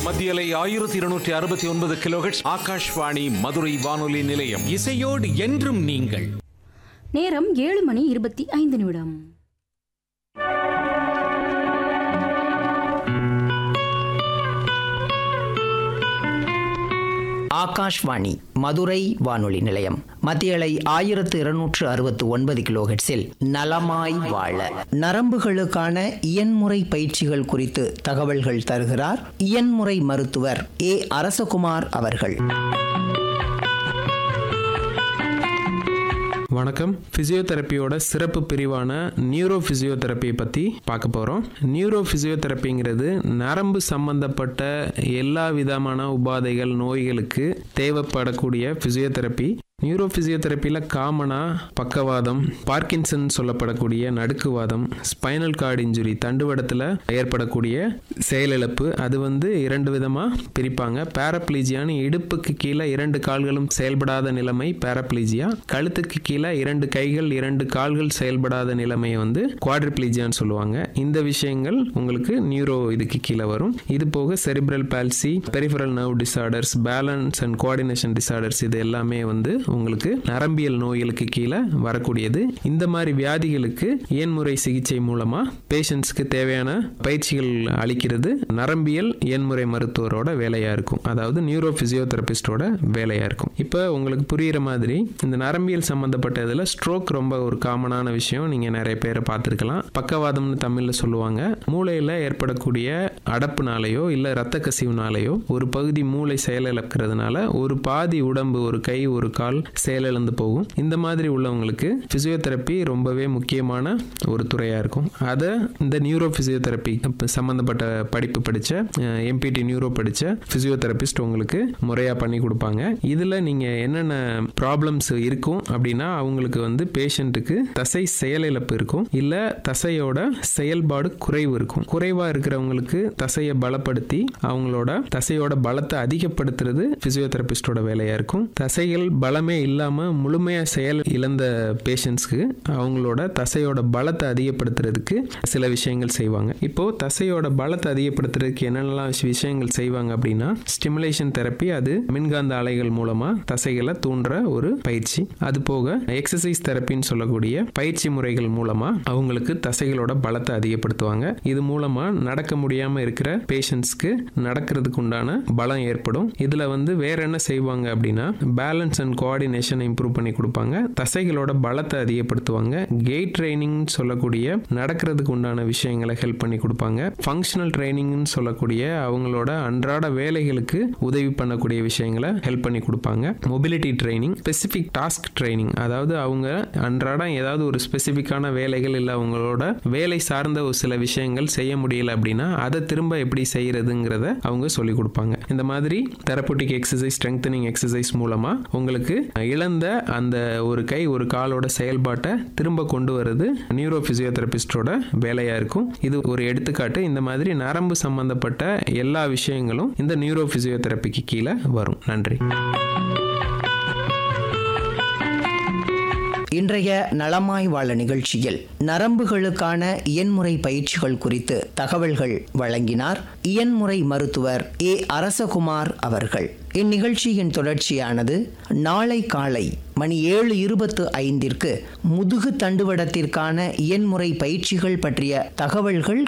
மத்தியலை ஆயிரத்தி இருநூற்றி அறுபத்தி ஒன்பது கிலோஹெட்ஸ் ஆகாஷ்வாணி மதுரை வானொலி நிலையம் இசையோடு என்றும் நீங்கள் நேரம் ஏழு மணி இருபத்தி ஐந்து நிமிடம் ஆகாஷ்வாணி மதுரை வானொலி நிலையம் மத்தியலை ஆயிரத்து இருநூற்று அறுபத்து ஒன்பது கிலோஹெட்ஸில் நலமாய் வாழ நரம்புகளுக்கான இயன்முறை பயிற்சிகள் குறித்து தகவல்கள் தருகிறார் இயன்முறை மருத்துவர் ஏ அரசகுமார் அவர்கள் வணக்கம் ஃபிசியோதெரப்பியோட சிறப்பு பிரிவான நியூரோ ஃபிசியோதெரப்பியை பற்றி பார்க்க போகிறோம் நியூரோ ஃபிசியோதெரப்பிங்கிறது நரம்பு சம்பந்தப்பட்ட எல்லா விதமான உபாதைகள் நோய்களுக்கு தேவைப்படக்கூடிய ஃபிசியோதெரப்பி நியூரோ ஃபிசியோதெரப்பியில் காமனாக பக்கவாதம் பார்க்கின்சன் சொல்லப்படக்கூடிய நடுக்குவாதம் ஸ்பைனல் கார்டு இன்ஜுரி தண்டுவடத்தில் ஏற்படக்கூடிய செயலிழப்பு அது வந்து இரண்டு விதமாக பிரிப்பாங்க பேரப்ளீஜியான்னு இடுப்புக்கு கீழே இரண்டு கால்களும் செயல்படாத நிலைமை பேரப்ளீஜியா கழுத்துக்கு கீழே இரண்டு கைகள் இரண்டு கால்கள் செயல்படாத நிலைமையை வந்து குவாட்ரிப்ளீஜியான்னு சொல்லுவாங்க இந்த விஷயங்கள் உங்களுக்கு நியூரோ இதுக்கு கீழே வரும் இது போக cerebral palsy peripheral nerve disorders balance and coordination disorders இது எல்லாமே வந்து உங்களுக்கு நரம்பியல் நோய்களுக்கு கீழே வரக்கூடியது இந்த மாதிரி வியாதிகளுக்கு இயன்முறை சிகிச்சை மூலமா பேஷண்ட்ஸ்க்கு தேவையான பயிற்சிகள் அளிக்கிறது நரம்பியல் இயன்முறை மருத்துவரோட வேலையா இருக்கும் அதாவது நியூரோ பிசியோதெரபிஸ்டோட வேலையா இருக்கும் இப்போ உங்களுக்கு புரியுற மாதிரி இந்த நரம்பியல் சம்பந்தப்பட்ட இதில் ஸ்ட்ரோக் ரொம்ப ஒரு காமனான விஷயம் நீங்க நிறைய பேரை பார்த்துருக்கலாம் பக்கவாதம்னு தமிழ்ல சொல்லுவாங்க மூளையில ஏற்படக்கூடிய அடப்புனாலேயோ இல்ல இரத்த கசிவுனாலேயோ ஒரு பகுதி மூளை செயலிழக்கிறதுனால ஒரு பாதி உடம்பு ஒரு கை ஒரு கால் செயலிழந்து போகும் இந்த மாதிரி உள்ளவங்களுக்கு பிசியோதெரப்பி ரொம்பவே முக்கியமான ஒரு துறையா இருக்கும் அதை இந்த நியூரோ பிசியோதெரப்பி சம்பந்தப்பட்ட படிப்பு படிச்ச எம்பிடி நியூரோ படிச்ச பிசியோதெரபிஸ்ட் உங்களுக்கு முறையா பண்ணி கொடுப்பாங்க இதுல நீங்க என்னென்ன ப்ராப்ளம்ஸ் இருக்கும் அப்படின்னா அவங்களுக்கு வந்து பேஷண்ட்டுக்கு தசை செயலிழப்பு இருக்கும் இல்ல தசையோட செயல்பாடு குறைவு இருக்கும் குறைவா இருக்கிறவங்களுக்கு தசையை பலப்படுத்தி அவங்களோட தசையோட பலத்தை அதிகப்படுத்துறது பிசியோதெரபிஸ்டோட வேலையா இருக்கும் தசைகள் பலமே இல்லாம முழுமையா செயல் இழந்த பேஷண்ட்ஸ்க்கு அவங்களோட தசையோட பலத்தை அதிகப்படுத்துறதுக்கு சில விஷயங்கள் செய்வாங்க இப்போ தசையோட பலத்தை அதிகப்படுத்துறதுக்கு என்னென்னலாம் விஷயங்கள் செய்வாங்க அப்படின்னா ஸ்டிமுலேஷன் தெரப்பி அது மின்காந்த அலைகள் மூலமா தசைகளை தூண்டுற ஒரு பயிற்சி அது போக எக்ஸசைஸ் தெரப்பின்னு சொல்லக்கூடிய பயிற்சி முறைகள் மூலமா அவங்களுக்கு தசைகளோட பலத்தை அதிகப்படுத்துவாங்க இது மூலமா நடக்க முடியாம இருக்கிற பேஷண்ட்ஸ்க்கு நடக்கிறதுக்கு உண்டான பலம் ஏற்படும் இதுல வந்து வேற என்ன செய்வாங்க அப்படின்னா பேலன்ஸ் அண்ட் கோஆர்டினேஷன் இம்ப்ரூவ் பண்ணி கொடுப்பாங்க தசைகளோட பலத்தை அதிகப்படுத்துவாங்க கெயிட் ட்ரைனிங் சொல்லக்கூடிய நடக்கிறதுக்கு உண்டான விஷயங்களை ஹெல்ப் பண்ணி கொடுப்பாங்க ஃபங்க்ஷனல் ட்ரைனிங்னு சொல்லக்கூடிய அவங்களோட அன்றாட வேலைகளுக்கு உதவி பண்ணக்கூடிய விஷயங்களை ஹெல்ப் பண்ணி கொடுப்பாங்க mobility training specific task training அதாவது அவங்க அன்றாடம் ஏதாவது ஒரு ஸ்பெசிஃபிக்கான வேலைகள் இல்லை அவங்களோட வேலை சார்ந்த ஒரு சில விஷயங்கள் செய்ய முடியல அப்படின்னா அதை திரும்ப எப்படி செய்யறதுங்கிறத அவங்க சொல்லி கொடுப்பாங்க இந்த மாதிரி தெரப்பட்டிக் எக்ஸசைஸ் ஸ்ட்ரெங்தனிங் எக்ஸசைஸ் மூலமா உங்களுக்கு இழந்த அந்த ஒரு கை ஒரு காலோட செயல்பாட்டை திரும்ப கொண்டு வர்றது நியூரோ பிசியோதெரபிஸ்டோட வேலையா இருக்கும் இது ஒரு எடுத்துக்காட்டு இந்த மாதிரி நரம்பு சம்பந்தப்பட்ட எல்லா விஷயங்களும் இந்த நியூரோ பிசியோதெரப்பிக்கு கீழே வரும் நன்றி இன்றைய நலமாய் வாழ நிகழ்ச்சியில் நரம்புகளுக்கான இயன்முறை பயிற்சிகள் குறித்து தகவல்கள் வழங்கினார் இயன்முறை மருத்துவர் ஏ அரசகுமார் அவர்கள் இந்நிகழ்ச்சியின் தொடர்ச்சியானது நாளை காலை மணி ஏழு இருபத்து ஐந்திற்கு முதுகு தண்டுவடத்திற்கான இயன்முறை பயிற்சிகள் பற்றிய தகவல்கள்